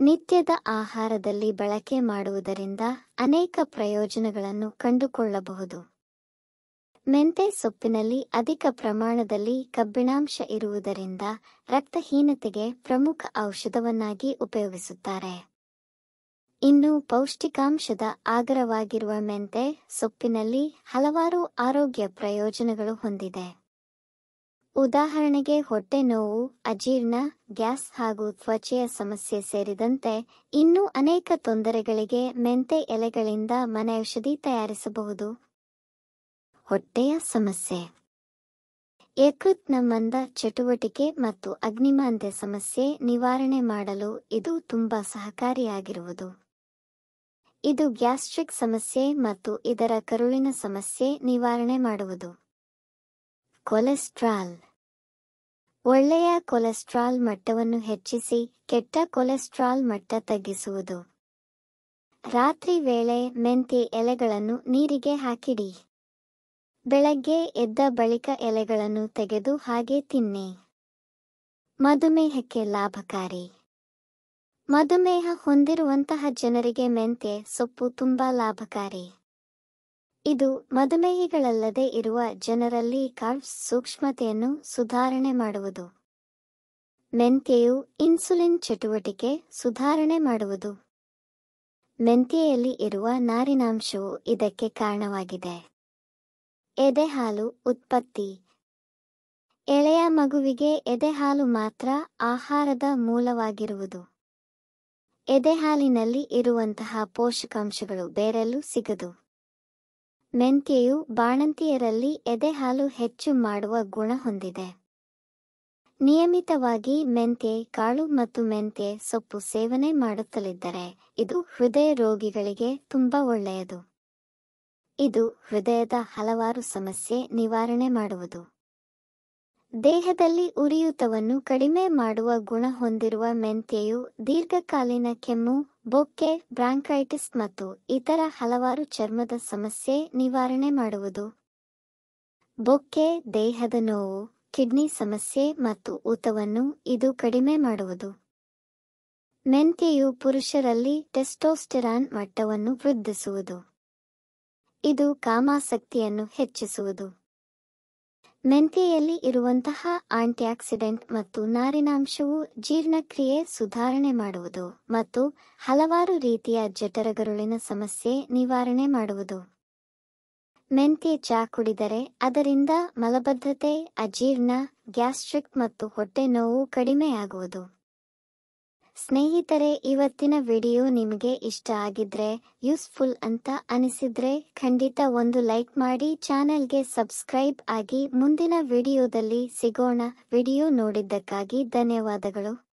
ನಿತ್ಯದ ಆಹಾರದಲ್ಲಿ ಬಳಕೆ ಮಾಡುವುದರಿಂದ ಅನೇಕ ಪ್ರಯೋಜನಗಳನ್ನು ಕಂಡುಕೊಳ್ಳಬಹುದು ಮೆಂತೆ ಸೊಪ್ಪಿನಲ್ಲಿ ಅಧಿಕ ಪ್ರಮಾಣದಲ್ಲಿ ಕಬ್ಬಿಣಾಂಶ ಇರುವುದರಿಂದ ರಕ್ತಹೀನತೆಗೆ ಪ್ರಮುಖ ಔಷಧವನ್ನಾಗಿ ಉಪಯೋಗಿಸುತ್ತಾರೆ ಇನ್ನು ಪೌಷ್ಟಿಕಾಂಶದ ಆಗರವಾಗಿರುವ ಮೆಂತೆ ಸೊಪ್ಪಿನಲ್ಲಿ ಹಲವಾರು ಆರೋಗ್ಯ ಪ್ರಯೋಜನಗಳು ಹೊಂದಿದೆ ಉದಾಹರಣೆಗೆ ಹೊಟ್ಟೆ ನೋವು ಅಜೀರ್ಣ ಗ್ಯಾಸ್ ಹಾಗೂ ತ್ವಚೆಯ ಸಮಸ್ಯೆ ಸೇರಿದಂತೆ ಇನ್ನೂ ಅನೇಕ ತೊಂದರೆಗಳಿಗೆ ಮೆಂತೆ ಎಲೆಗಳಿಂದ ಮನೆಔಷಧಿ ತಯಾರಿಸಬಹುದು ಹೊಟ್ಟೆಯ ಸಮಸ್ಯೆ ಯಕೃತ್ನ ಮಂದ ಚಟುವಟಿಕೆ ಮತ್ತು ಅಗ್ನಿಮಾಂದ್ಯ ಸಮಸ್ಯೆ ನಿವಾರಣೆ ಮಾಡಲು ಇದು ತುಂಬಾ ಸಹಕಾರಿಯಾಗಿರುವುದು ಇದು ಗ್ಯಾಸ್ಟ್ರಿಕ್ ಸಮಸ್ಯೆ ಮತ್ತು ಇದರ ಕರುಳಿನ ಸಮಸ್ಯೆ ನಿವಾರಣೆ ಮಾಡುವುದು ಕೊಲೆಸ್ಟ್ರಾಲ್ ಒಳ್ಳೆಯ ಕೊಲೆಸ್ಟ್ರಾಲ್ ಮಟ್ಟವನ್ನು ಹೆಚ್ಚಿಸಿ ಕೆಟ್ಟ ಕೊಲೆಸ್ಟ್ರಾಲ್ ಮಟ್ಟ ತಗ್ಗಿಸುವುದು ರಾತ್ರಿ ವೇಳೆ ಮೆಂತೆ ಎಲೆಗಳನ್ನು ನೀರಿಗೆ ಹಾಕಿಡಿ ಬೆಳಗ್ಗೆ ಎದ್ದ ಬಳಿಕ ಎಲೆಗಳನ್ನು ತೆಗೆದು ಹಾಗೆ ತಿನ್ನಿ ಮಧುಮೇಹಕ್ಕೆ ಲಾಭಕಾರಿ ಮಧುಮೇಹ ಹೊಂದಿರುವಂತಹ ಜನರಿಗೆ ಮೆಂತೆ ಸೊಪ್ಪು ತುಂಬಾ ಲಾಭಕಾರಿ ಇದು ಮಧುಮೇಹಿಗಳಲ್ಲದೆ ಇರುವ ಜನರಲ್ಲಿ ಕಾರ್ಬ್ಸ್ ಸೂಕ್ಷ್ಮತೆಯನ್ನು ಸುಧಾರಣೆ ಮಾಡುವುದು ಮೆಂತೆಯು ಇನ್ಸುಲಿನ್ ಚಟುವಟಿಕೆ ಸುಧಾರಣೆ ಮಾಡುವುದು ಮೆಂತೆಯಲ್ಲಿ ಇರುವ ನಾರಿನಾಂಶವು ಇದಕ್ಕೆ ಕಾರಣವಾಗಿದೆ ಎದೆಹಾಲು ಉತ್ಪತ್ತಿ ಎಳೆಯ ಮಗುವಿಗೆ ಎದೆಹಾಲು ಮಾತ್ರ ಆಹಾರದ ಮೂಲವಾಗಿರುವುದು ಎದೆಹಾಲಿನಲ್ಲಿ ಇರುವಂತಹ ಪೋಷಕಾಂಶಗಳು ಬೇರೆಲ್ಲೂ ಸಿಗದು ಮೆಂತೆಯು ಬಾಣಂತಿಯರಲ್ಲಿ ಎದೆಹಾಲು ಹೆಚ್ಚು ಮಾಡುವ ಗುಣ ಹೊಂದಿದೆ ನಿಯಮಿತವಾಗಿ ಮೆಂತೆ ಕಾಳು ಮತ್ತು ಮೆಂತೆ ಸೊಪ್ಪು ಸೇವನೆ ಮಾಡುತ್ತಲಿದ್ದರೆ ಇದು ಹೃದಯ ರೋಗಿಗಳಿಗೆ ತುಂಬಾ ಒಳ್ಳೆಯದು ಇದು ಹೃದಯದ ಹಲವಾರು ಸಮಸ್ಯೆ ನಿವಾರಣೆ ಮಾಡುವುದು ದೇಹದಲ್ಲಿ ಉರಿಯೂತವನ್ನು ಕಡಿಮೆ ಮಾಡುವ ಗುಣ ಹೊಂದಿರುವ ಮೆಂತೆಯು ದೀರ್ಘಕಾಲೀನ ಕೆಮ್ಮು ಬೊಕ್ಕೆ ಬ್ರಾಂಕೈಟಿಸ್ ಮತ್ತು ಇತರ ಹಲವಾರು ಚರ್ಮದ ಸಮಸ್ಯೆ ನಿವಾರಣೆ ಮಾಡುವುದು ಬೊಕ್ಕೆ ದೇಹದ ನೋವು ಕಿಡ್ನಿ ಸಮಸ್ಯೆ ಮತ್ತು ಊತವನ್ನು ಇದು ಕಡಿಮೆ ಮಾಡುವುದು ಮೆಂತೆಯು ಪುರುಷರಲ್ಲಿ ಟೆಸ್ಟೋಸ್ಟೆರಾನ್ ಮಟ್ಟವನ್ನು ವೃದ್ಧಿಸುವುದು ಇದು ಕಾಮಾಸಕ್ತಿಯನ್ನು ಹೆಚ್ಚಿಸುವುದು ಮೆಂತೆಯಲ್ಲಿ ಇರುವಂತಹ ಆಂಟಿಆಕ್ಸಿಡೆಂಟ್ ಮತ್ತು ನಾರಿನಾಂಶವು ಜೀರ್ಣಕ್ರಿಯೆ ಸುಧಾರಣೆ ಮಾಡುವುದು ಮತ್ತು ಹಲವಾರು ರೀತಿಯ ಜಠರಗರುಳಿನ ಸಮಸ್ಯೆ ನಿವಾರಣೆ ಮಾಡುವುದು ಮೆಂತೆ ಚಾ ಕುಡಿದರೆ ಅದರಿಂದ ಮಲಬದ್ಧತೆ ಅಜೀರ್ಣ ಗ್ಯಾಸ್ಟ್ರಿಕ್ ಮತ್ತು ಹೊಟ್ಟೆ ನೋವು ಕಡಿಮೆಯಾಗುವುದು ಸ್ನೇಹಿತರೆ ಇವತ್ತಿನ ವಿಡಿಯೋ ನಿಮಗೆ ಇಷ್ಟ ಆಗಿದ್ರೆ ಯೂಸ್ಫುಲ್ ಅಂತ ಅನಿಸಿದ್ರೆ ಖಂಡಿತ ಒಂದು ಲೈಕ್ ಮಾಡಿ ಚಾನೆಲ್ಗೆ ಸಬ್ಸ್ಕ್ರೈಬ್ ಆಗಿ ಮುಂದಿನ ವಿಡಿಯೋದಲ್ಲಿ ಸಿಗೋಣ ವಿಡಿಯೋ ನೋಡಿದ್ದಕ್ಕಾಗಿ ಧನ್ಯವಾದಗಳು